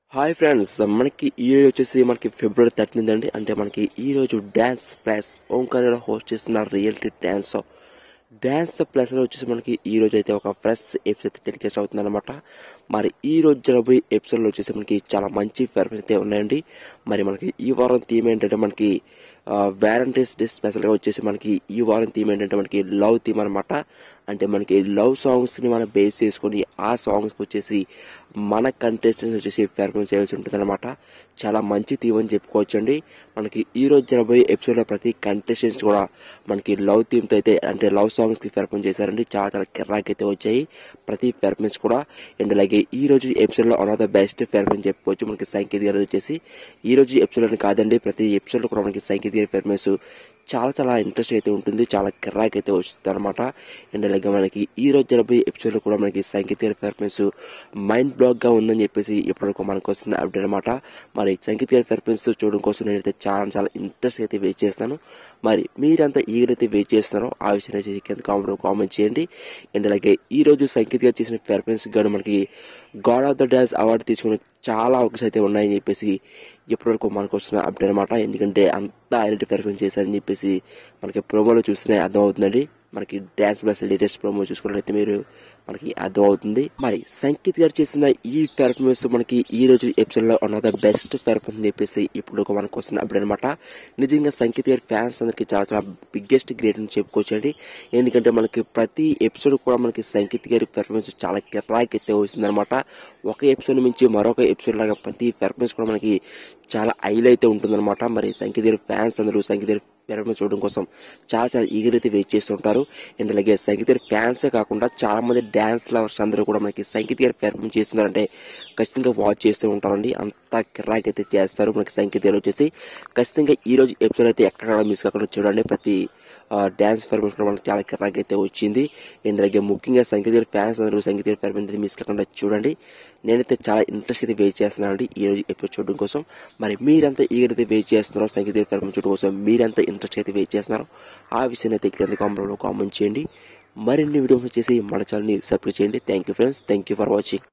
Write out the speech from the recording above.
hi friends మనకి ఈ రోజు వచ్చేసి మనకి ఫిబ్రవరి థర్టీన్త్ అండి అంటే మనకి ఈ రోజు డ్యాన్స్ ప్లస్ ఓంకార్ హోస్ట్ చేస్తున్న రియాలిటీ డ్యాన్స్ డ్యాన్స్ ప్లస్ లో వచ్చేసి మనకి ఈ రోజు అయితే ఒక ఫ్రెష్ ఎపిసోడ్ టెలికాస్ట్ అవుతుంది అనమాట మరి ఈ రోజు జరగబోయే ఎపిసోడ్ లో వచ్చేసి మనకి చాలా మంచి ఫెర్ఫెన్స్ అయితే ఉన్నాయండి మరి మనకి ఈ వారం థీమ్ ఏంటంటే మనకి వ్యారంటీస్ డే స్పెషల్గా వచ్చేసి మనకి ఈ వారం థీమ్ ఏంటంటే మనకి లవ్ థీమ్ అనమాట అంటే మనకి లవ్ సాంగ్స్ని మనం బేస్ చేసుకొని ఆ సాంగ్స్కి వచ్చేసి మన కంటెస్టెంట్స్ వచ్చేసి పెర్ఫార్మెన్స్ చేయాల్సి ఉంటుంది అనమాట చాలా మంచి థీమ్ అని చెప్పుకోవచ్చండి మనకి ఈ రోజు జరగబోయే ఎపిసోడ్లో ప్రతి కంటెస్టెంట్స్ కూడా మనకి లవ్ థీమ్తో అయితే అంటే లవ్ సాంగ్స్కి పెర్ఫార్మ్ చేశారండి చాలా చాలా కిర్రాక్ అయితే వచ్చాయి ప్రతి పెర్ఫార్మెన్స్ కూడా అండ్ అలాగే ఈ రోజు ఎపిసోడ్లో one of the best performance చెప్పుకోవచ్చు మనకి సంకేత్ గారు వచ్చేసి ఈ రోజు ఎపిసోడ్ కాదండి ప్రతి ఎపిసోడ్లో కూడా మనకి సంకేత్ గారి పెర్ఫార్మెన్స్ చాలా చాలా ఇంట్రెస్ట్ అయితే ఉంటుంది చాలా కిర్రాక్ అయితే వస్తుంది అనమాట అండ్ అలాగే మనకి ఈ రోజు జరబోయే ఎపిసోడ్లో కూడా మనకి సంగీత గారి పెర్ఫార్మెన్స్ మైండ్ బ్లాక్ గా ఉందని చెప్పేసి ఇప్పటివరకు మనకు వస్తుంది అప్డేట్ అనమాట మరి సంగీత గారి పెర్ఫార్మెన్స్ చూడడం కోసం నేనైతే చాలా చాలా ఇంట్రెస్ట్ అయితే వెయిట్ చేస్తాను మరి మీరంతా ఈగరైతే వెయిట్ చేస్తున్నారో ఆ విషయం అయితే కింద కామెంట్ కామెంట్ చేయండి అండ్ అలాగే ఈ రోజు సంగీత్ గారు చేసిన పెర్ఫార్మెన్స్ గాను మనకి god of the dance award తీసుకునే చాలా అవకాశాలు అయితే ఉన్నాయని చెప్పేసి ఇప్పటివరకు మనకు వస్తున్న అప్డేట్ అనమాట ఎందుకంటే అంత ఐడెంటి పెర్ఫార్మెన్స్ చేశారని చెప్పేసి మనకి ప్రోమోలో చూస్తేనే అర్థం అవుతుందండి మనకి డ్యాన్స్ ప్లస్ లేటెస్ట్ ప్రోమో చూసుకున్నట్లయితే మీరు మనకి అర్థం అవుతుంది మరి సంకేత్ గారు చేసిన ఈ పెర్ఫార్మెన్స్ మనకి ఈ రోజు ఎపిసోడ్ లో one of the best performance అని చెప్పేసి ఇప్పుడు మనకు వస్తున్న అప్డేట్ అనమాట నిజంగా సంకేత్ గారి ఫ్యాన్స్ అందరికి చాలా చాలా బిగ్గెస్ట్ గ్రేట్ అని చెప్పుకోవచ్చండి ఎందుకంటే మనకి ప్రతి ఎపిసోడ్ కూడా మనకి సంకేత్ గారి పెర్ఫార్మెన్స్ చాలా కిరాక్ అయితే వస్తుంది అనమాట ఒక ఎపిసోడ్ నుంచి మరొక ఎపిసోడ్ లాగా ప్రతి పెర్ఫార్మెన్స్ కూడా మనకి చాలా ఐల్ అయితే ఉంటుందన్నమాట మరి సంకేత్ గారి ఫ్యాన్స్ అందరూ సంకేత్ గారి పెర్ఫార్మెన్స్ చూడడం కోసం చాలా చాలా ఈగర్ అయితే వెయిట్ చేస్తుంటారు అండ్ అలాగే సంగీత గారి ఫ్యాన్సే కాకుండా చాలా మంది డ్యాన్స్ లవర్స్ అందరూ కూడా మనకి సంగీత గారి పెర్ఫార్మెన్స్ చేస్తున్నారంటే ఖచ్చితంగా వాచ్ చేస్తూ ఉంటారండి అంత కిరాక్ అయితే చేస్తారు మనకి సంగీత గారు వచ్చేసి ఖచ్చితంగా ఈ రోజు ఎపిసోడ్ అయితే ఎక్కడ మిస్ కాకుండా చూడండి ప్రతి డ్యాన్స్ పెర్ఫార్మెన్స్ కూడా మనకి చాలా కిరాక్ అయితే వచ్చింది అండ్ అలాగే ముఖ్యంగా సంగీత గారి ఫ్యాన్స్ అందరూ సంగీత గారి పెర్ఫార్మెన్స్ మిస్ కాకుండా చూడండి నేనైతే చాలా ఇంట్రెస్ట్ అయితే వెయిట్ చేస్తున్నాను అండి ఈ రోజు ఎపిసోడ్ చూడడం కోసం మరి మీరంతా ఈగర్ అయితే వెయిట్ చేస్తున్నారో సంగీత గారి పెర్ఫార్మెన్స్ చూడడం కోసం మీరంతా ఇంట్రెస్ట్ అయితే వెయిట్ చేస్తున్నారో ఆ విషయాన్ని అయితే కింద కామెంట్లో కామెంట్ చేయండి మరిన్ని వీడియోస్ వచ్చేసి మన ఛానల్ని సబ్స్క్రైబ్ చేయండి thank you friends thank you for watching